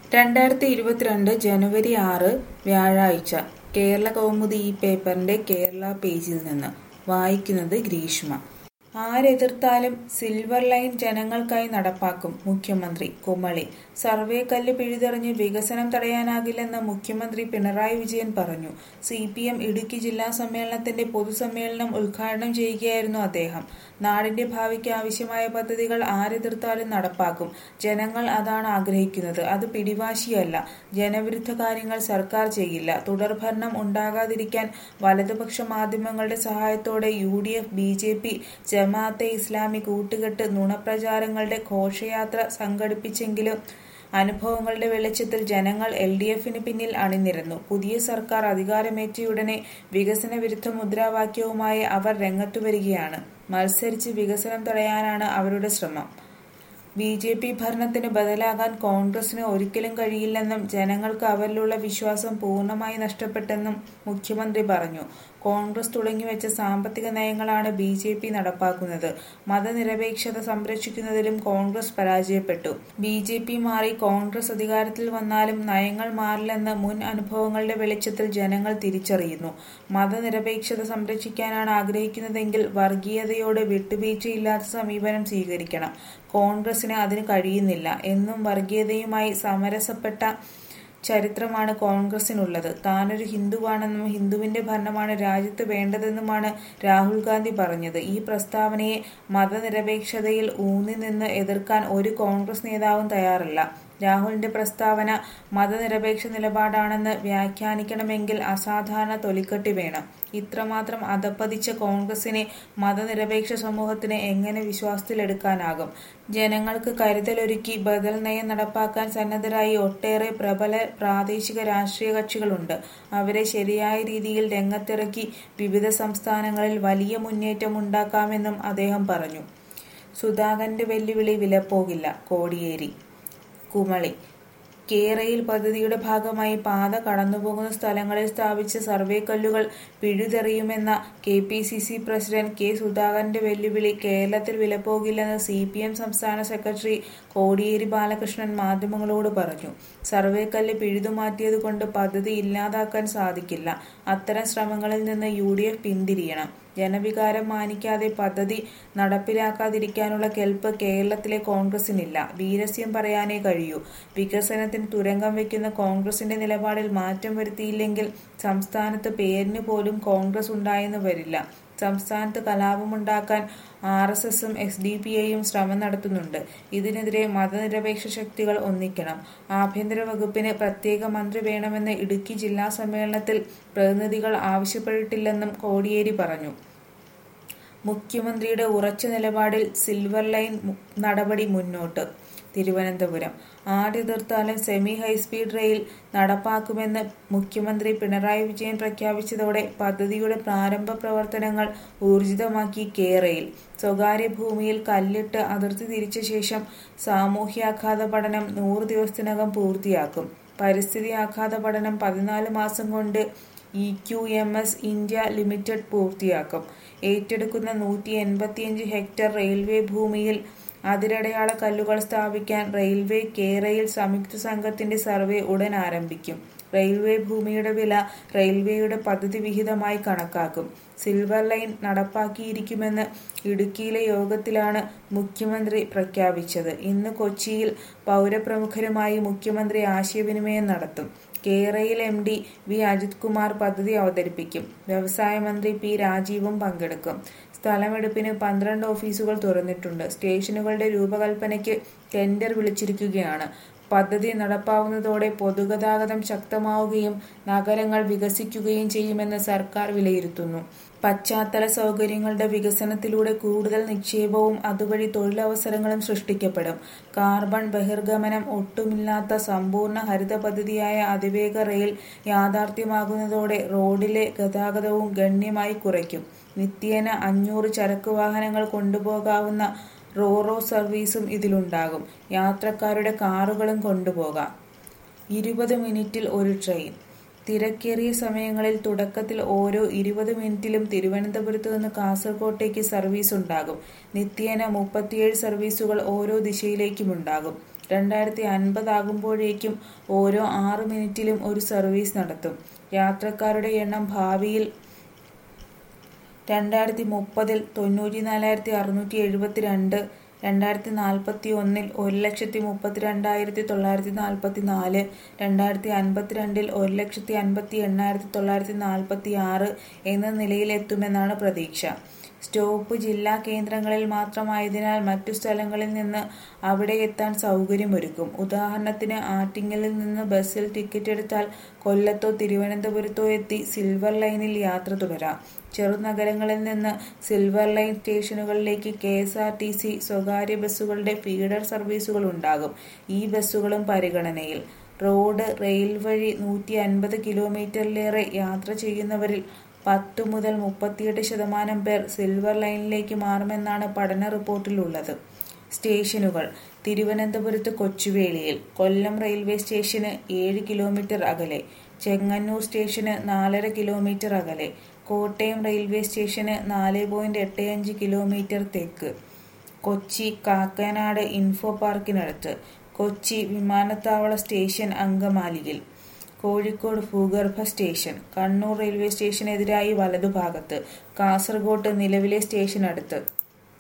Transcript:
രണ്ടായിരത്തി ഇരുപത്തിരണ്ട് ജനുവരി ആറ് വ്യാഴാഴ്ച കേരള കൗമുദി ഈ പേപ്പറിന്റെ കേരള പേജിൽ നിന്ന് വായിക്കുന്നത് ഗ്രീഷ്മ ആരെതിർത്താലും സിൽവർ ലൈൻ ജനങ്ങൾക്കായി നടപ്പാക്കും മുഖ്യമന്ത്രി കുമളി സർവേ കല്ല് പിഴുതെറിഞ്ഞ് വികസനം തടയാനാകില്ലെന്ന് മുഖ്യമന്ത്രി പിണറായി വിജയൻ പറഞ്ഞു സി പി എം ഇടുക്കി ജില്ലാ സമ്മേളനത്തിന്റെ പൊതുസമ്മേളനം ഉദ്ഘാടനം ചെയ്യുകയായിരുന്നു അദ്ദേഹം നാടിന്റെ ഭാവിക്ക് ആവശ്യമായ പദ്ധതികൾ ആരെതിർത്താലും നടപ്പാക്കും ജനങ്ങൾ അതാണ് ആഗ്രഹിക്കുന്നത് അത് പിടിവാശിയല്ല ജനവിരുദ്ധ കാര്യങ്ങൾ സർക്കാർ ചെയ്യില്ല തുടർഭരണം ഉണ്ടാകാതിരിക്കാൻ വലതുപക്ഷ മാധ്യമങ്ങളുടെ സഹായത്തോടെ U D F B J P Jamaate Islami കൂട്ടുകെട്ട് നുണപ്രചാരങ്ങളുടെ ഘോഷയാത്ര സംഘടിപ്പിച്ചെങ്കിലും അനുഭവങ്ങളുടെ വെളിച്ചത്തിൽ ജനങ്ങൾ എൽ ഡി എഫിന് പിന്നിൽ അണിനിരന്നു പുതിയ സർക്കാർ അധികാരമേറ്റയുടനെ വികസന വിരുദ്ധ മുദ്രാവാക്യവുമായി അവർ രംഗത്തുവരികയാണ് മത്സരിച്ച് വികസനം തടയാനാണ് അവരുടെ ശ്രമം ബി ജെ പി ഭരണത്തിന് ബദലാകാൻ കോൺഗ്രസിന് ഒരിക്കലും കഴിയില്ലെന്നും ജനങ്ങൾക്ക് അവരിലുള്ള വിശ്വാസം പൂർണ്ണമായി നഷ്ടപ്പെട്ടെന്നും മുഖ്യമന്ത്രി പറഞ്ഞു കോൺഗ്രസ് തുടങ്ങിവെച്ച സാമ്പത്തിക നയങ്ങളാണ് ബി ജെ പി നടപ്പാക്കുന്നത് മതനിരപേക്ഷത സംരക്ഷിക്കുന്നതിലും കോൺഗ്രസ് പരാജയപ്പെട്ടു ബി ജെ പി മാറി കോൺഗ്രസ് അധികാരത്തിൽ വന്നാലും നയങ്ങൾ മാറില്ലെന്ന് മുൻ അനുഭവങ്ങളുടെ വെളിച്ചത്തിൽ ജനങ്ങൾ തിരിച്ചറിയുന്നു മതനിരപേക്ഷത സംരക്ഷിക്കാനാണ് ആഗ്രഹിക്കുന്നതെങ്കിൽ വർഗീയതയോട് വിട്ടുവീഴ്ചയില്ലാത്ത സമീപനം സ്വീകരിക്കണം കോൺഗ്രസിന് അതിന് കഴിയുന്നില്ല എന്നും വർഗീയതയുമായി സമരസപ്പെട്ട ചരിത്രമാണ് കോൺഗ്രസിനുള്ളത് താനൊരു ഹിന്ദുവാണെന്നും ഹിന്ദുവിന്റെ ഭരണമാണ് രാജ്യത്ത് വേണ്ടതെന്നുമാണ് രാഹുൽ ഗാന്ധി പറഞ്ഞത് ഈ പ്രസ്താവനയെ മതനിരപേക്ഷതയിൽ ഊന്നി നിന്ന് എതിർക്കാൻ ഒരു കോൺഗ്രസ് നേതാവും തയ്യാറല്ല രാഹുലിന്റെ പ്രസ്താവന മതനിരപേക്ഷ നിലപാടാണെന്ന് വ്യാഖ്യാനിക്കണമെങ്കിൽ അസാധാരണ തൊലിക്കെട്ടി വേണം ഇത്രമാത്രം അധപ്പതിച്ച കോൺഗ്രസിനെ മതനിരപേക്ഷ സമൂഹത്തിന് എങ്ങനെ വിശ്വാസത്തിലെടുക്കാനാകും ജനങ്ങൾക്ക് കരുതലൊരുക്കി ബദൽ നയം നടപ്പാക്കാൻ സന്നദ്ധരായി ഒട്ടേറെ പ്രബല പ്രാദേശിക രാഷ്ട്രീയ കക്ഷികളുണ്ട് അവരെ ശരിയായ രീതിയിൽ രംഗത്തിറക്കി വിവിധ സംസ്ഥാനങ്ങളിൽ വലിയ മുന്നേറ്റം ഉണ്ടാക്കാമെന്നും അദ്ദേഹം പറഞ്ഞു സുധാകരന്റെ വെല്ലുവിളി വിലപ്പോകില്ല കോടിയേരി കുമളി കേരയിൽ പദ്ധതിയുടെ ഭാഗമായി പാത കടന്നുപോകുന്ന സ്ഥലങ്ങളിൽ സ്ഥാപിച്ച സർവേ കല്ലുകൾ പിഴുതെറിയുമെന്ന K P C C president K സുധാകരന്റെ വെല്ലുവിളി കേരളത്തിൽ വിലപ്പോകില്ലെന്ന് സി പി എം സംസ്ഥാന സെക്രട്ടറി കോടിയേരി ബാലകൃഷ്ണൻ മാധ്യമങ്ങളോട് പറഞ്ഞു സർവേ കല്ല് പിഴുതുമാറ്റിയതുകൊണ്ട് പദ്ധതി ഇല്ലാതാക്കാൻ സാധിക്കില്ല അത്തരം ശ്രമങ്ങളിൽ നിന്ന് യു ഡി എഫ് പിന്തിരിയണം ജനവികാരം മാനിക്കാതെ പദ്ധതി നടപ്പിലാക്കാതിരിക്കാനുള്ള കെൽപ്പ് കേരളത്തിലെ കോൺഗ്രസിനില്ല വീരസ്യം പറയാനേ കഴിയൂ വികസനത്തിന് തുരങ്കം വെക്കുന്ന കോൺഗ്രസിന്റെ നിലപാടിൽ മാറ്റം വരുത്തിയില്ലെങ്കിൽ സംസ്ഥാനത്ത് പേരിന് പോലും കോൺഗ്രസ് ഉണ്ടായെന്ന് വരില്ല സംസ്ഥാനത്ത് കലാപമുണ്ടാക്കാൻ ആർ എസ് എസും എസ് ഡി പി ഐയും ശ്രമം നടത്തുന്നുണ്ട് ഇതിനെതിരെ മതനിരപേക്ഷ ശക്തികൾ ഒന്നിക്കണം ആഭ്യന്തര വകുപ്പിന് പ്രത്യേക മന്ത്രി വേണമെന്ന് ഇടുക്കി ജില്ലാ സമ്മേളനത്തിൽ പ്രതിനിധികൾ ആവശ്യപ്പെട്ടിട്ടില്ലെന്നും കോടിയേരി പറഞ്ഞു മുഖ്യമന്ത്രിയുടെ ഉറച്ച നിലപാടിൽ സിൽവർ ലൈൻ നടപടി മുന്നോട്ട് തിരുവനന്തപുരം ആരെതിർത്താലും സെമി ഹൈസ്പീഡ് റെയിൽ നടപ്പാക്കുമെന്ന് മുഖ്യമന്ത്രി പിണറായി വിജയൻ പ്രഖ്യാപിച്ചതോടെ പദ്ധതിയുടെ പ്രാരംഭ പ്രവർത്തനങ്ങൾ ഊർജിതമാക്കി കേരയിൽ സ്വകാര്യ ഭൂമിയിൽ കല്ലിട്ട് അതിർത്തി തിരിച്ച ശേഷം സാമൂഹ്യാഘാത പഠനം നൂറ് ദിവസത്തിനകം പൂർത്തിയാക്കും പരിസ്ഥിതി ആഘാത പഠനം പതിനാല് മാസം കൊണ്ട് E Q M S India limited പൂർത്തിയാക്കും ഏറ്റെടുക്കുന്ന നൂറ്റി എൺപത്തിയഞ്ച് ഹെക്ടർ റെയിൽവേ ഭൂമിയിൽ അതിരടയാള കല്ലുകൾ സ്ഥാപിക്കാൻ റെയിൽവേ കേരയിൽ സംയുക്ത സംഘത്തിന്റെ സർവേ ഉടൻ ആരംഭിക്കും റെയിൽവേ ഭൂമിയുടെ വില റെയിൽവേയുടെ പദ്ധതി വിഹിതമായി കണക്കാക്കും സിൽവർ ലൈൻ നടപ്പാക്കിയിരിക്കുമെന്ന് ഇടുക്കിയിലെ യോഗത്തിലാണ് മുഖ്യമന്ത്രി പ്രഖ്യാപിച്ചത് ഇന്ന് കൊച്ചിയിൽ പൗരപ്രമുഖരുമായി മുഖ്യമന്ത്രി ആശയവിനിമയം നടത്തും കേരയിൽ M D V Ajith Kumar പദ്ധതി അവതരിപ്പിക്കും വ്യവസായ മന്ത്രി പി രാജീവും പങ്കെടുക്കും സ്ഥലമെടുപ്പിന് പന്ത്രണ്ട് ഓഫീസുകൾ തുറന്നിട്ടുണ്ട് സ്റ്റേഷനുകളുടെ രൂപകൽപ്പനയ്ക്ക് ടെൻഡർ വിളിച്ചിരിക്കുകയാണ് പദ്ധതി നടപ്പാവുന്നതോടെ പൊതുഗതാഗതം ശക്തമാവുകയും നഗരങ്ങൾ വികസിക്കുകയും ചെയ്യുമെന്ന് സർക്കാർ വിലയിരുത്തുന്നു പശ്ചാത്തല സൗകര്യങ്ങളുടെ വികസനത്തിലൂടെ കൂടുതൽ നിക്ഷേപവും അതുവഴി തൊഴിലവസരങ്ങളും സൃഷ്ടിക്കപ്പെടും കാർബൺ ബഹിർഗമനം ഒട്ടുമില്ലാത്ത സമ്പൂർണ്ണ ഹരിത പദ്ധതിയായ അതിവേഗ റെയിൽ യാഥാർത്ഥ്യമാകുന്നതോടെ റോഡിലെ ഗതാഗതവും ഗണ്യമായി കുറയ്ക്കും നിത്യേന അഞ്ഞൂറ് ചരക്ക് വാഹനങ്ങൾ കൊണ്ടുപോകാവുന്ന റോറോ സർവീസും ഇതിലുണ്ടാകും യാത്രക്കാരുടെ കാറുകളും കൊണ്ടുപോകാം ഇരുപത് മിനിറ്റിൽ ഒരു ട്രെയിൻ തിരക്കേറിയ സമയങ്ങളിൽ തുടക്കത്തിൽ ഓരോ ഇരുപത് മിനിറ്റിലും തിരുവനന്തപുരത്ത് നിന്ന് കാസർകോട്ടേക്ക് സർവീസ് ഉണ്ടാകും നിത്യേന മുപ്പത്തിയേഴ് സർവീസുകൾ ഓരോ ദിശയിലേക്കുമുണ്ടാകും രണ്ടായിരത്തി അൻപതാകുമ്പോഴേക്കും ഓരോ ആറ് മിനിറ്റിലും ഒരു സർവീസ് നടത്തും യാത്രക്കാരുടെ എണ്ണം ഭാവിയിൽ രണ്ടായിരത്തി മുപ്പതിൽ തൊണ്ണൂറ്റിനാലായിരത്തി അറുന്നൂറ്റി എഴുപത്തിരണ്ട് രണ്ടായിരത്തി നാൽപ്പത്തി ഒന്നിൽ ഒരു ലക്ഷത്തി മുപ്പത്തിരണ്ടായിരത്തി തൊള്ളായിരത്തി നാൽപ്പത്തി നാല് രണ്ടായിരത്തി അൻപത്തിരണ്ടിൽ ഒരു ലക്ഷത്തി അൻപത്തി എണ്ണായിരത്തി തൊള്ളായിരത്തി നാൽപ്പത്തി ആറ് എന്ന നിലയിലെത്തുമെന്നാണ് പ്രതീക്ഷ സ്റ്റോപ്പ് ജില്ലാ കേന്ദ്രങ്ങളിൽ മാത്രമായതിനാൽ മറ്റു സ്ഥലങ്ങളിൽ നിന്ന് അവിടെ എത്താൻ സൗകര്യമൊരുക്കും ഉദാഹരണത്തിന് ആറ്റിങ്ങലിൽ നിന്ന് ബസ്സിൽ ടിക്കറ്റ് എടുത്താൽ കൊല്ലത്തോ തിരുവനന്തപുരത്തോ എത്തി സിൽവർ ലൈനിൽ യാത്ര തുടരാം ചെറുനഗരങ്ങളിൽ നിന്ന് സിൽവർ ലൈൻ സ്റ്റേഷനുകളിലേക്ക് K S R T C സ്വകാര്യ ബസ്സുകളുടെ ഫീഡർ സർവീസുകൾ ഉണ്ടാകും ഈ ബസ്സുകളും പരിഗണനയിൽ റോഡ് റെയിൽ വഴി നൂറ്റി അൻപത് കിലോമീറ്ററിലേറെ യാത്ര ചെയ്യുന്നവരിൽ പത്തു മുതൽ മുപ്പത്തിയെട്ട് ശതമാനം പേർ സിൽവർ ലൈനിലേക്ക് മാറുമെന്നാണ് പഠന റിപ്പോർട്ടിലുള്ളത് സ്റ്റേഷനുകൾ തിരുവനന്തപുരത്ത് കൊച്ചുവേളിയിൽ കൊല്ലം റെയിൽവേ സ്റ്റേഷന് ഏഴ് കിലോമീറ്റർ അകലെ ചെങ്ങന്നൂർ സ്റ്റേഷന് നാലര കിലോമീറ്റർ അകലെ കോട്ടയം റെയിൽവേ സ്റ്റേഷന് നാല് പോയിന്റ് എട്ട് അഞ്ച് കിലോമീറ്റർ തെക്ക് കൊച്ചി കാക്കനാട് ഇൻഫോ പാർക്കിനടുത്ത് കൊച്ചി വിമാനത്താവള സ്റ്റേഷൻ അങ്കമാലിയിൽ കോഴിക്കോട് ഭൂഗർഭ സ്റ്റേഷൻ കണ്ണൂർ റെയിൽവേ സ്റ്റേഷനെതിരായി വലതുഭാഗത്ത് കാസർഗോഡ് നിലവിലെ സ്റ്റേഷൻ അടുത്ത്